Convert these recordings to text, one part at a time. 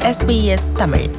SBS Tamil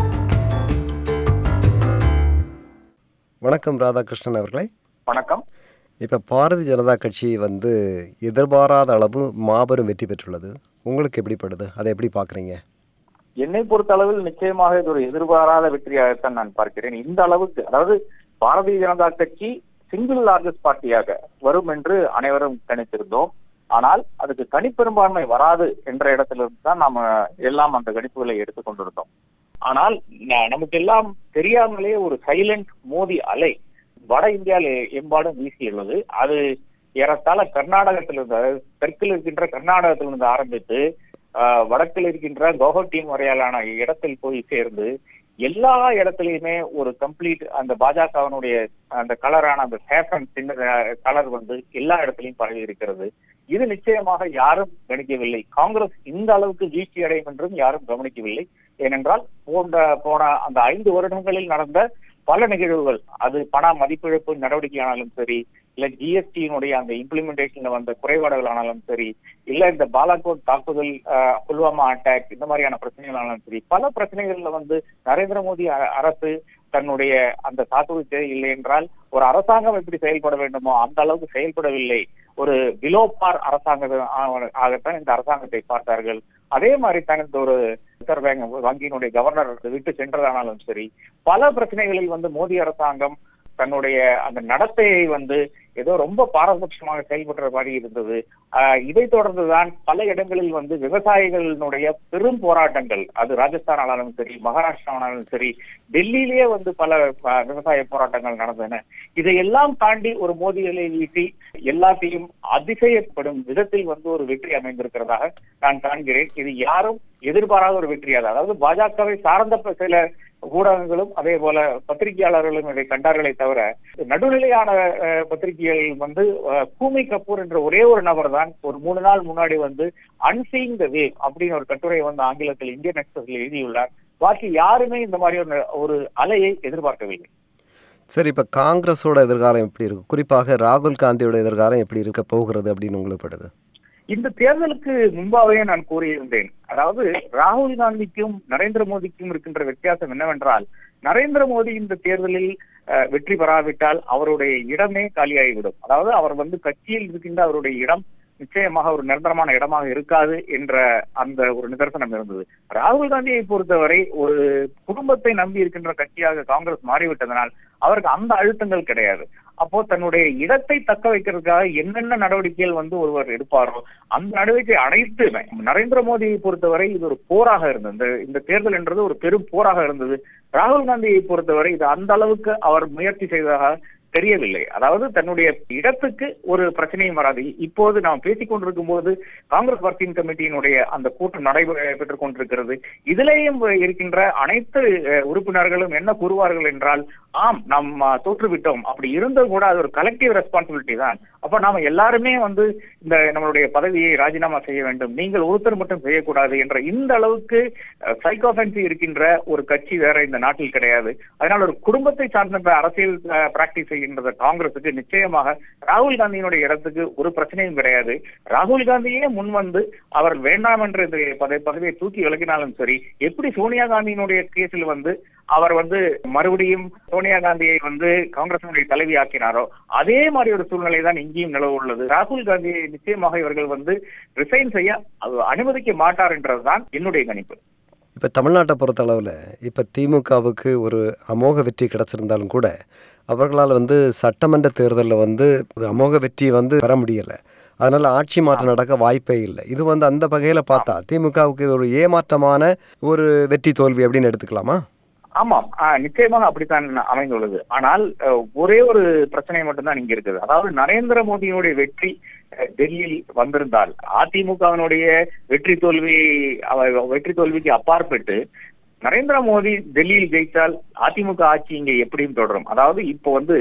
வணக்கம் ராதாகிருஷ்ணன் அவர்களே வணக்கம் இப்போ பாரதிய ஜனதா கட்சி வந்து எதிர்பாராத அளவு மாபெரும் வெற்றி பெற்றுள்ளது உங்களுக்கு எப்படிப்படுது அதை எப்படி பார்க்குறீங்க என்னை பொறுத்த அளவில் நிச்சயமாக இது ஒரு எதிர்பாராத வெற்றியாகத்தான் நான் பார்க்கிறேன் இந்த அளவுக்கு அதாவது பாரதிய ஜனதா கட்சி சிங்கிள் லார்ஜஸ்ட் பார்ட்டியாக வரும் என்று அனைவரும் கணித்திருந்தோம் ஆனால் அதுக்கு கணிப்பெரும்பான்மை வராது என்ற இடத்திலிருந்து தான் நாம எல்லாம் அந்த கணிப்புகளை எடுத்துக்கொண்டிருந்தோம் ஆனால் ந- நமக்கு எல்லாம் தெரியாமலே ஒரு சைலண்ட் மோதி அலை வட இந்தியாவில் எம்பாடும் வீசியுள்ளது அது ஏறத்தாழ கர்நாடகத்திலிருந்து அதாவது தெற்கில் இருக்கின்ற கர்நாடகத்திலிருந்து ஆரம்பித்து ஆஹ், வடக்கில் இருக்கின்ற கவுஹாட்டி வரையிலான இடத்தில் போய் சேர்ந்து எல்லா இடத்துலயுமே ஒரு கம்ப்ளீட் அந்த பாஜகவினுடைய அந்த கலரான அந்த சேஃபன் சின்ன கலர் வந்து எல்லா இடத்துலயும் பரவி இருக்கிறது இது நிச்சயமாக யாரும் கணிக்கவில்லை காங்கிரஸ் இந்த அளவுக்கு வீழ்ச்சி அடையும் என்றும் யாரும் கவனிக்கவில்லை ஏனென்றால் போன்ற போன அந்த ஐந்து வருடங்களில் நடந்த பல நிகழ்வுகள் அது பண மதிப்பிழப்பு நடவடிக்கையானாலும் சரி இல்ல ஜிஎஸ்டியினுடைய அந்த இம்ப்ளிமெண்டேஷன்ல வந்த குறைபாடுகள் ஆனாலும் சரி இல்ல இந்த பாலாகோட் தாக்குதல் ஆஹ், புல்வாமா அட்டாக் இந்த மாதிரியான பிரச்சனைகள் ஆனாலும் சரி பல பிரச்சனைகள்ல வந்து நரேந்திர மோடி அ- அரசு தன்னுடைய அந்த சாத்துவத்தை இல்லை என்றால் ஒரு அரசாங்கம் எப்படி செயல்பட வேண்டுமோ அந்த அளவுக்கு செயல்படவில்லை ஒரு பிலோபார் அரசாங்க ஆகத்தான் இந்த அரசாங்கத்தை பார்த்தார்கள் அதே மாதிரி தான் இந்த ஒரு ரிசர்வ் பேங்க் வங்கியினுடைய கவர்னர் விட்டு சென்றதானாலும் சரி பல பிரச்சனைகளில் வந்து மோடி அரசாங்கம் தன்னுடைய அந்த நடத்தையை வந்து ஏதோ ரொம்ப பாரபட்சமாக செயல்படுற மாதிரி இருந்தது ஆஹ் இதை தொடர்ந்துதான் பல இடங்களில் வந்து விவசாயிகளினுடைய பெரும் போராட்டங்கள் அது ராஜஸ்தான் ஆனாலும் சரி மகாராஷ்டிரா ஆனாலும் சரி டெல்லியிலேயே வந்து பல ஆஹ், விவசாய போராட்டங்கள் நடந்தன இதையெல்லாம் தாண்டி ஒரு மோதிகளை வீசி எல்லாத்தையும் அதிசயப்படும் விதத்தில் வந்து ஒரு வெற்றி அமைந்திருக்கிறதாக நான் காண்கிறேன் இது யாரும் எதிர்பாராத ஒரு வெற்றியாது அதாவது பாஜகவை சார்ந்த ப- சில ஊடகங்களும் அதே போல பத்திரிகையாளர்களும் இதை கண்டார்களே தவிர நடுநிலையான அஹ், பத்திரிகைகள் வந்து அஹ், கூமி கபூர் என்ற ஒரே ஒரு நபர் தான் ஒரு மூணு நாள் முன்னாடி வந்து அன்சீங் த வேவ் அப்படின்னு ஒரு கட்டுரை வந்து ஆங்கிலத்தில் இந்தியன் எக்ஸ்பிரஸ்ல எழுதியுள்ளார் பாக்கி யாருமே இந்த மாதிரி ஒரு ஒரு அலையை எதிர்பார்க்கவில்லை சரி இப்போ காங்கிரஸோட எதிர்காலம் எப்படி இருக்கு குறிப்பாக ராகுல் காந்தியோட எதிர்காலம் எப்படி இருக்க போகிறது அப்படின்னு உங்களுக்கு படுது இந்த தேர்தலுக்கு முன்பாகவே நான் கூறியிருந்தேன் அதாவது ராகுல் காந்திக்கும் நரேந்திர மோடிக்கும் இருக்கின்ற வித்தியாசம் என்னவென்றால் நரேந்திர மோடி இந்த தேர்தலில் அஹ், வெற்றி பெறாவிட்டால் அவருடைய இடமே காலியாகிவிடும் அதாவது அவர் வந்து கட்சியில் இருக்கின்ற அவருடைய இடம் நிச்சயமாக ஒரு நிரந்தரமான இடமாக இருக்காது என்ற அந்த ஒரு நிதர்சனம் இருந்தது ராகுல் காந்தியை பொறுத்தவரை ஒரு குடும்பத்தை நம்பி இருக்கின்ற கட்சியாக காங்கிரஸ் மாறிவிட்டதனால் அவருக்கு அந்த அழுத்தங்கள் கிடையாது அப்போ தன்னுடைய இடத்தை தக்க வைக்கிறதுக்காக என்னென்ன நடவடிக்கைகள் வந்து ஒருவர் எடுப்பாரோ அந்த நடவடிக்கை அனைத்துமே நரேந்திர மோடியை பொறுத்தவரை இது ஒரு போராக இருந்தது இந்த இந்த தேர்தல் என்றது ஒரு பெரும் போராக இருந்தது ராகுல் காந்தியை பொறுத்தவரை இது அந்த அளவுக்கு அவர் முயற்சி செய்ததாக தெரியவில்லை அதாவது தன்னுடைய இடத்துக்கு ஒரு பிரச்சனையும் வராது இப்போது நாம் பேசிக் கொண்டிருக்கும் போது காங்கிரஸ் ஒர்க்கிங் கமிட்டியினுடைய அந்த கூட்டம் நடைபெற்றுக் கொண்டிருக்கிறது இதிலேயும் இருக்கின்ற அனைத்து அஹ், உறுப்பினர்களும் என்ன கூறுவார்கள் என்றால் ஆம் நாம் அஹ், தோற்றுவிட்டோம் அப்படி இருந்தும் கூட அது ஒரு கலெக்டிவ் ரெஸ்பான்சிபிலிட்டி தான் அப்ப நாம எல்லாருமே வந்து இந்த நம்மளுடைய பதவியை ராஜினாமா செய்ய வேண்டும் நீங்கள் ஒருத்தர் மட்டும் செய்யக்கூடாது என்ற இந்த அளவுக்கு சைக்கோபென்சி இருக்கின்ற ஒரு கட்சி வேற இந்த நாட்டில் கிடையாது அதனால ஒரு குடும்பத்தை சார்ந்த அரசியல் பிராக்டிஸ் செய்கின்ற காங்கிரசுக்கு நிச்சயமாக ராகுல் காந்தியினுடைய இடத்துக்கு ஒரு பிரச்சனையும் கிடையாது ராகுல் காந்தியே முன் வந்து அவர் வேண்டாம் என்ற இந்த பத- பதவியை தூக்கி விலகினாலும் சரி எப்படி சோனியா காந்தியினுடைய கேஸில் வந்து அவர் வந்து மறுபடியும் சோனியா காந்தியை வந்து காங்கிரசினுடைய தலைவி ஆக்கினாரோ அதே மாதிரி ஒரு சூழ்நிலை தான் இங்கேயும் நிலவு உள்ளது ராகுல் காந்தியை நிச்சயமாக இவர்கள் வந்து ரிசைன் செய்ய அது அனுமதிக்க மாட்டார் என்றதுதான் என்னுடைய கணிப்பு இப்போ தமிழ்நாட்டை பொறுத்தளவில் இப்போ திமுகவுக்கு ஒரு அமோக வெற்றி கிடச்சிருந்தாலும் கூட அவர்களால் வந்து சட்டமன்ற தேர்தலில் வந்து ஒரு அமோக வெற்றி வந்து பெற முடியலை அதனால் ஆட்சி மாற்றம் நடக்க வாய்ப்பே இல்லை இது வந்து அந்த வகையில் பார்த்தா திமுகவுக்கு இது ஒரு ஏமாற்றமான ஒரு வெற்றி தோல்வி அப்படின்னு எடுத்துக்கலாமா ஆமாம் ஆஹ் நிச்சயமாக அப்படித்தான் அமைந்துள்ளது ஆனால் அஹ், ஒரே ஒரு பிரச்சனை மட்டும்தான் இங்க இருக்குது அதாவது நரேந்திர மோடியினுடைய வெற்றி அஹ், டெல்லியில் வந்திருந்தால் அதிமுகவினுடைய வெற்றி தோல்வி அவ- வெற்றி தோல்விக்கு அப்பாற்பட்டு நரேந்திர மோடி டெல்லியில் ஜெயித்தால் அதிமுக ஆட்சி இங்க எப்படியும் தொடரும் அதாவது இப்போ வந்து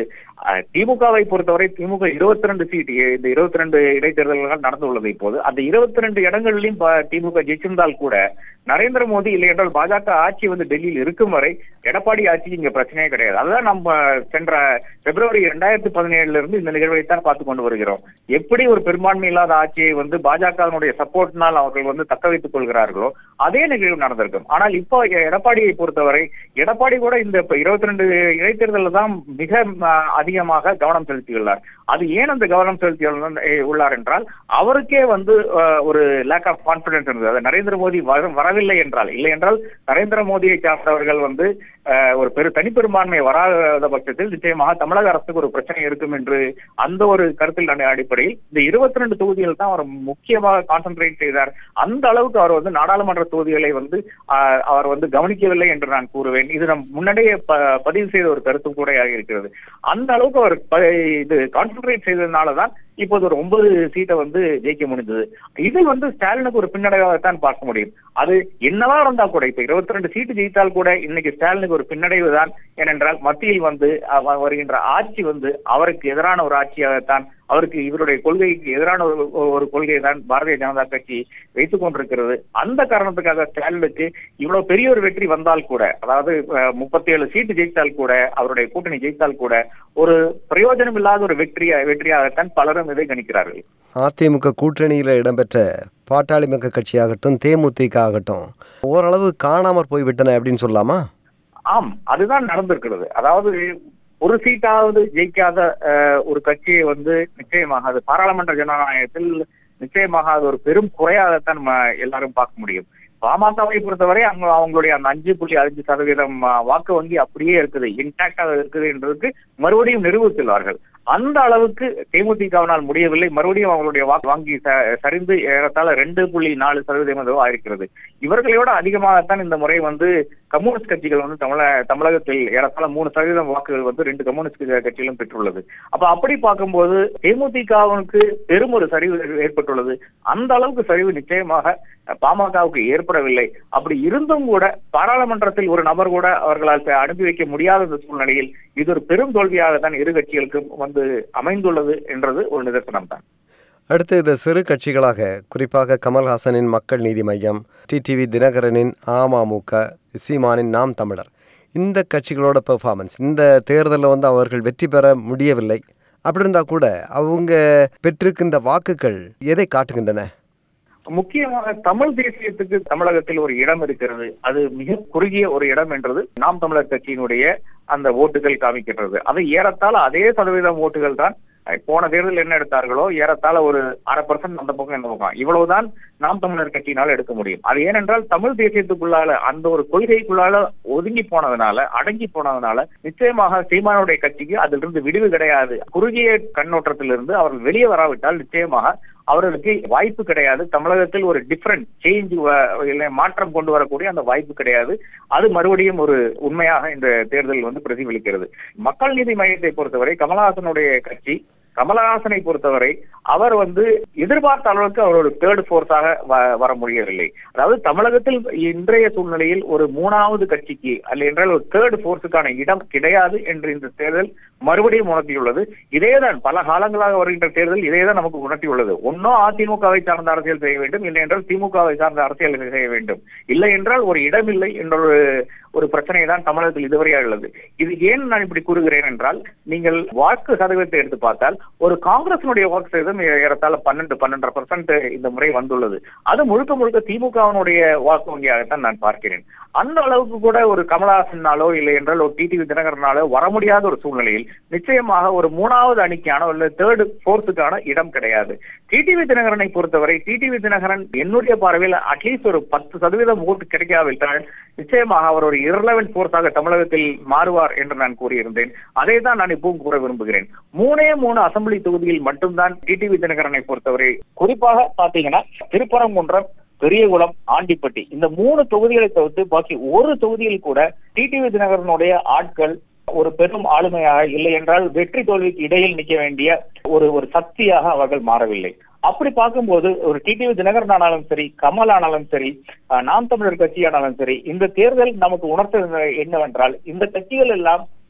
அஹ், திமுகவை பொறுத்தவரை திமுக இருபத்தி ரெண்டு சீட் இந்த இருபத்தி ரெண்டு இடைத்தேர்தல்கள் நடந்துள்ளது இப்போது அந்த இருபத்தி ரெண்டு இடங்களிலும் ப- திமுக ஜெயிச்சிருந்தால் கூட நரேந்திர மோடி இல்லை என்றால் பாஜக ஆட்சி வந்து டெல்லியில் இருக்கும் வரை எடப்பாடி ஆட்சிக்கு இங்க பிரச்சனையே கிடையாது அதுதான் நம்ம சென்ற பிப்ரவரி இரண்டாயிரத்தி பதினேழுல இருந்து இந்த நிகழ்வை தான் பார்த்து கொண்டு வருகிறோம் எப்படி ஒரு பெரும்பான்மை இல்லாத ஆட்சியை வந்து பாஜகவினுடைய சப்போர்ட்னால் அவர்கள் வந்து தக்க வைத்துக் கொள்கிறார்களோ அதே நிகழ்வு நடந்திருக்கும் ஆனால் இப்போ எடப்பாடியை பொறுத்தவரை எடப்பாடி கூட இந்த இருபத்தி ரெண்டு இடைத்தேர்தலில் தான் மிக ஆ, அதிகமாக கவனம் செலுத்தியுள்ளார் அது ஏன் அந்த கவனம் செலுத்தி உள்ளார் என்றால் அவருக்கே வந்து ஆ, ஒரு லேக் ஆஃப் கான்பிடன்ஸ் இருந்தது அது நரேந்திர மோடி வர- வரவில்லை என்றால் இல்லை என்றால் நரேந்திர மோடியை சார்ந்தவர்கள் வந்து ஆ, ஒரு பெரு தனிப்பெரும்பான்மை வராத பட்சத்தில் நிச்சயமாக தமிழக அரசுக்கு ஒரு பிரச்சனை இருக்கும் என்று அந்த ஒரு கருத்தில் அடி- அடிப்படையில் இந்த இருபத்தி ரெண்டு தொகுதிகள் தான் அவர் முக்கியமாக கான்சென்ட்ரேட் செய்தார் அந்த அளவுக்கு அவர் வந்து நாடாளுமன்ற தொகுதிகளை வந்து ஆஹ், அவர் வந்து கவனிக்கவில்லை என்று நான் கூறுவேன் இது நம் முன்னாடியே ப- பதிவு செய்த ஒரு கருத்து கூட இருக்கிறது அந்த அளவுக்கு அவர் ப- இது கான்சென்ட்ரேட் செய்ததுனாலதான் இப்போது ஒரு ஒன்பது சீட்டை வந்து ஜெயிக்க முடிந்தது இது வந்து ஸ்டாலினுக்கு ஒரு பின்னடைவாகத்தான் பார்க்க முடியும் அது என்னவா இருந்தா கூட இப்ப இருபத்தி ரெண்டு சீட்டு ஜெயித்தால் கூட இன்னைக்கு ஸ்டாலினுக்கு ஒரு பின்னடைவு தான் ஏனென்றால் மத்தியில் வந்து அவ- வருகின்ற ஆட்சி வந்து அவருக்கு எதிரான ஒரு ஆட்சியாகத்தான் அவருக்கு இவருடைய கொள்கைக்கு எதிரான ஒரு ஒரு கொள்கை தான் பாரதிய ஜனதா கட்சி வைத்துக் கொண்டிருக்கிறது அந்த காரணத்துக்காக ஸ்டாலினுக்கு இவ்வளவு பெரிய ஒரு வெற்றி வந்தால் கூட அதாவது முப்பத்தி ஏழு சீட்டு ஜெயித்தால் கூட அவருடைய கூட்டணி ஜெயித்தால் கூட ஒரு பிரயோஜனம் இல்லாத ஒரு வெற்றியா வெற்றியாகத்தான் பலரும் இதை கணிக்கிறார்கள் அதிமுக கூட்டணியில் இடம்பெற்ற பாட்டாளி மக்கள் கட்சியாகட்டும் தேமுதிக ஆகட்டும் ஓரளவு காணாமற் போய்விட்டன அப்படின்னு சொல்லலாமா ஆம் அதுதான் நடந்திருக்கிறது அதாவது ஒரு சீட்டாவது ஜெயிக்காத அஹ், ஒரு கட்சியை வந்து நிச்சயமாக அது பாராளுமன்ற ஜனநாயகத்தில் நிச்சயமாக அது ஒரு பெரும் குறையாகத்தான் நம்ம எல்லாரும் பார்க்க முடியும் பாமகவை பொறுத்தவரை அவங்க அவங்களுடைய அந்த அஞ்சு புள்ளி அஞ்சு சதவீதம் அஹ், வாக்கு வங்கி அப்படியே இருக்குது இன்டாக்டாக இருக்குது என்றதுக்கு மறுபடியும் நிரூபித்துள்ளார்கள் அந்த அளவுக்கு தேமுதிகவினால் முடியவில்லை மறுபடியும் அவங்களுடைய வாக்கு வாங்கி ச- சரிந்து ஏறத்தாழ ரெண்டு புள்ளி நாலு சதவீதம் ஏதோ ஆயிருக்கிறது இவர்களையோட அதிகமாகத்தான் இந்த முறை வந்து கம்யூனிஸ்ட் கட்சிகள் வந்து தமிழ தமிழகத்தில் ஏறத்தாழ மூணு சதவீதம் வாக்குகள் வந்து ரெண்டு கம்யூனிஸ்ட் கட்சிகளும் பெற்றுள்ளது அப்ப அப்படி பார்க்கும்போது தேமுதிகவுக்கு பெரும் ஒரு சரிவு ஏற்பட்டுள்ளது அந்த அளவுக்கு சரிவு நிச்சயமாக பாமகவுக்கு ஏற்படவில்லை அப்படி இருந்தும் கூட பாராளுமன்றத்தில் ஒரு நபர் கூட அவர்களால் அனுப்பி வைக்க முடியாத இந்த சூழ்நிலையில் இது ஒரு பெரும் தோல்வியாக தான் இரு கட்சிகளுக்கும் வந்து அமைந்துள்ளது என்றது ஒரு நிதர்சனம் தான் அடுத்து இந்த சிறு கட்சிகளாக குறிப்பாக கமல்ஹாசனின் மக்கள் நீதி மையம் டிடிவி தினகரனின் அமமுக சீமானின் நாம் தமிழர் இந்த கட்சிகளோட பெர்ஃபார்மன்ஸ் இந்த தேர்தலில் வந்து அவர்கள் வெற்றி பெற முடியவில்லை அப்படி இருந்தால் கூட அவங்க பெற்றிருக்கின்ற வாக்குகள் எதை காட்டுகின்றன முக்கியமாக தமிழ் தேசியத்துக்கு தமிழகத்தில் ஒரு இடம் இருக்கிறது அது மிக குறுகிய ஒரு இடம் என்றது நாம் தமிழர் கட்சியினுடைய அந்த ஓட்டுகள் காமிக்கின்றது அது ஏறத்தாழ அதே சதவீதம் ஓட்டுகள் தான் அஹ், போன தேர்தலில் என்ன எடுத்தார்களோ ஏறத்தாழ ஒரு அரை பர்சன்ட் அந்த பக்கம் இந்த பக்கம் இவ்வளவுதான் நாம் தமிழர் கட்சியினால் எடுக்க முடியும் அது ஏனென்றால் தமிழ் தேசியத்துக்குள்ளால அந்த ஒரு கொள்கைக்குள்ளால ஒதுங்கி போனதுனால அடங்கி போனதுனால நிச்சயமாக சீமானுடைய கட்சிக்கு அதிலிருந்து விடுவு கிடையாது குறுகிய கண்ணோட்டத்திலிருந்து அவர்கள் வெளியே வராவிட்டால் நிச்சயமாக அவர்களுக்கு வாய்ப்பு கிடையாது தமிழகத்தில் ஒரு டிஃபரண்ட் சேஞ்ச் மாற்றம் கொண்டு வரக்கூடிய அந்த வாய்ப்பு கிடையாது அது மறுபடியும் ஒரு உண்மையாக இந்த தேர்தல் வந்து பிரதிபலிக்கிறது மக்கள் நீதி மையத்தை பொறுத்தவரை கமலஹாசனுடைய கட்சி கமலஹாசனை பொறுத்தவரை அவர் வந்து எதிர்பார்த்த அளவுக்கு அவர் ஒரு தேர்ட் போர்ஸாக வர முடியவில்லை அதாவது தமிழகத்தில் இன்றைய சூழ்நிலையில் ஒரு மூணாவது கட்சிக்கு அல்ல என்றால் ஒரு தேர்ட் போர்ஸுக்கான இடம் கிடையாது என்று இந்த தேர்தல் மறுபடியும் உணர்த்தியுள்ளது இதேதான் பல காலங்களாக வருகின்ற தேர்தல் இதேதான் நமக்கு உணர்த்தியுள்ளது ஒன்னோ அதிமுகவை சார்ந்த அரசியல் செய்ய வேண்டும் இல்லை என்றால் திமுகவை சார்ந்த அரசியல் செய்ய வேண்டும் இல்லை என்றால் ஒரு இடமில்லை என்ற ஒரு ஒரு பிரச்சனை தான் தமிழகத்தில் இதுவரை உள்ளது இது ஏன் நான் இப்படி கூறுகிறேன் என்றால் நீங்கள் வாக்கு சதவீதத்தை எடுத்து பார்த்தால் ஒரு காங்கிரசினுடைய வாக்கு சதவீதம் ஏறத்தாழ பன்னெண்டு பன்னெண்டரை பர்சன்ட் இந்த முறை வந்துள்ளது அது முழுக்க முழுக்க திமுகவினுடைய வாக்கு வங்கியாகத்தான் நான் பார்க்கிறேன் அந்த அளவுக்கு கூட ஒரு கமலஹாசனாலோ இல்லை என்றால் ஒரு டிடிவி தினகரனாலோ வர முடியாத ஒரு சூழ்நிலையில் நிச்சயமாக ஒரு மூணாவது அணிக்கான ஒரு தேர்டு போர்த்துக்கான இடம் கிடையாது டிடிவி தினகரனை பொறுத்தவரை டிடிவி தினகரன் என்னுடைய பார்வையில் அட்லீஸ்ட் ஒரு பத்து சதவீதம் ஓட்டு கிடைக்காவிட்டால் நிச்சயமாக அவர் ஒரு இரலவென்ட் போர்ஸாக தமிழகத்தில் மாறுவார் என்று நான் கூறியிருந்தேன் அதை தான் நான் இப்பவும் கூற விரும்புகிறேன் மூணே மூணு அசம்பிளி தொகுதியில் மட்டும்தான் டிடிவி தினகரனை பொறுத்தவரை குறிப்பாக பாத்தீங்கன்னா திருப்பரங்குன்றம் பெரியகுளம் ஆண்டிப்பட்டி இந்த மூணு தொகுதிகளை தவிர்த்து பாக்கி ஒரு தொகுதியில் கூட டிடிவி தினகரனுடைய ஆட்கள் ஒரு பெரும் ஆளுமையாக இல்லை என்றால் வெற்றி தோல்விக்கு இடையில் நிற்க வேண்டிய ஒரு ஒரு சக்தியாக அவர்கள் மாறவில்லை அப்படி பார்க்கும்போது ஒரு டிடிவி தினகரன் ஆனாலும் சரி கமல் ஆனாலும் சரி நாம் தமிழர் கட்சி ஆனாலும் சரி இந்த தேர்தல் நமக்கு உணர்த்தது என்னவென்றால் இந்த கட்சிகள் எல்லாம்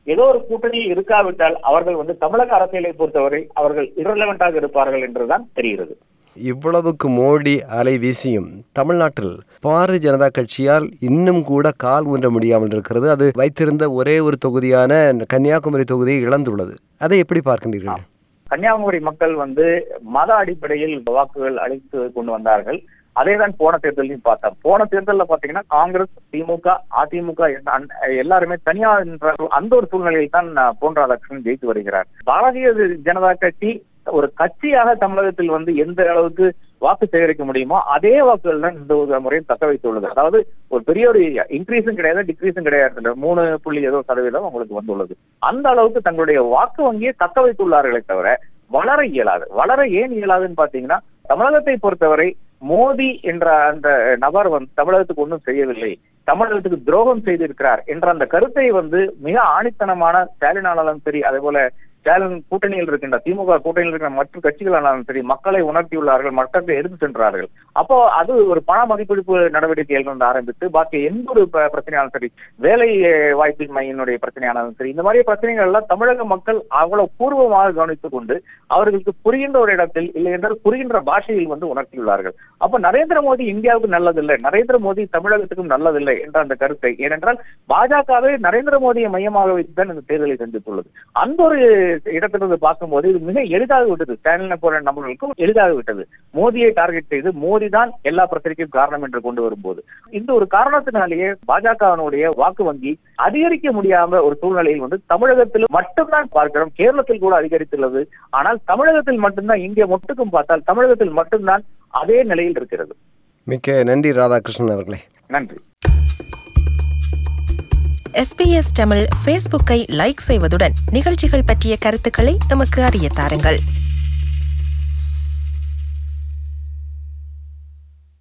ஏதோ ஒரு கூட்டணியில் இருக்காவிட்டால் அவர்கள் வந்து தமிழக அரசியலை பொறுத்தவரை அவர்கள் இரலவெண்டாக இருப்பார்கள் என்றுதான் தெரிகிறது இவ்வளவுக்கு மோடி அலை வீசியும் தமிழ்நாட்டில் பாரதிய ஜனதா கட்சியால் இன்னும் கூட கால் ஊன்ற முடியாமல் இருக்கிறது அது வைத்திருந்த ஒரே ஒரு தொகுதியான கன்னியாகுமரி தொகுதியை இழந்துள்ளது அதை எப்படி பார்க்கின்றீர்கள் கன்னியாகுமரி மக்கள் வந்து மத அடிப்படையில் வாக்குகள் அளித்து கொண்டு வந்தார்கள் அதே தான் போன தேர்தலையும் பார்த்தோம் போன தேர்தலில் பாத்தீங்கன்னா காங்கிரஸ் திமுக அதிமுக என்ற அன்- எல்லாருமே தனியா என்ற அந்த ஒரு சூழ்நிலையில் தான் அஹ், பொன் ராதாகிருஷ்ணன் ஜெயித்து வருகிறார் பாரதிய ஜனதா கட்சி ஒரு கட்சியாக தமிழகத்தில் வந்து எந்த அளவுக்கு வாக்கு சேகரிக்க முடியுமோ அதே வாக்குகள் தான் இந்த ஒரு முறையும் தக்க வைத்துள்ளது அதாவது ஒரு பெரிய ஒரு இன்க்ரீஸும் கிடையாது டிக்ரீஸும் கிடையாது இந்த மூணு புள்ளி ஏதோ சதவீதம் உங்களுக்கு வந்துள்ளது அந்த அளவுக்கு தங்களுடைய வாக்கு வங்கியை தக்க வைத்துள்ளார்களே தவிர வளர இயலாது வளர ஏன் இயலாதுன்னு பாத்தீங்கன்னா தமிழகத்தை பொறுத்தவரை மோடி என்ற அந்த நபர் வந்து தமிழகத்துக்கு ஒன்றும் செய்யவில்லை தமிழகத்துக்கு துரோகம் செய்திருக்கிறார் என்ற அந்த கருத்தை வந்து மிக ஆணித்தனமான ஸ்டாலினாலும் சரி அதே போல ஸ்டாலின் கூட்டணியில் இருக்கின்ற திமுக கூட்டணியில் இருக்கிற மற்ற கட்சிகளானாலும் சரி மக்களை உணர்த்தியுள்ளார்கள் மக்களை எடுத்து சென்றார்கள் அப்போ அது ஒரு பண மதிப்பிடிப்பு நடவடிக்கைகள் இருந்து ஆரம்பித்து பாக்கி எந்த ஒரு ப- பிரச்சனையாலும் சரி வேலை அஹ், வாய்ப்பின்மையினுடைய பிரச்சனையானாலும் சரி இந்த மாதிரி பிரச்சனைகள் எல்லாம் தமிழக மக்கள் அவ்வளவு பூர்வமாக கவனித்துக் கொண்டு அவர்களுக்கு புரிகின்ற ஒரு இடத்தில் இல்லை என்றால் புரிகின்ற பாஷையில் வந்து உணர்த்தியுள்ளார்கள் அப்ப நரேந்திர மோடி இந்தியாவுக்கு நல்லதில்லை நரேந்திர மோடி தமிழகத்துக்கும் நல்லதில்லை என்ற அந்த கருத்தை ஏனென்றால் பாஜகவே நரேந்திர மோடியை மையமாக வைத்துதான் இந்த தேர்தலை சந்தித்துள்ளது அந்த ஒரு இடத்திலிருந்து பார்க்கும்போது இது மிக எளிதாக விட்டது ஸ்டாலினை போற நபர்களுக்கும் எளிதாக விட்டது மோடியை டார்கெட் செய்து மோடி தான் எல்லா பிரச்சனைக்கும் காரணம் என்று கொண்டு வரும்போது இந்த ஒரு காரணத்தினாலேயே பாஜகவினுடைய வாக்கு வங்கி அதிகரிக்க முடியாம ஒரு சூழ்நிலையில் வந்து தமிழகத்தில் மட்டும்தான் பார்க்கிறோம் கேரளத்தில் கூட அதிகரித்துள்ளது ஆனால் தமிழகத்தில் மட்டும்தான் இங்கே மொட்டுக்கும் பார்த்தால் தமிழகத்தில் மட்டும்தான் அதே நிலையில் இருக்கிறது மிக்க நன்றி ராதாகிருஷ்ணன் அவர்களே நன்றி எஸ்பிஎஸ் தமிழ் ஃபேஸ்புக்கை லைக் செய்வதுடன் நிகழ்ச்சிகள் பற்றிய கருத்துக்களை எமக்கு அறிய தாருங்கள்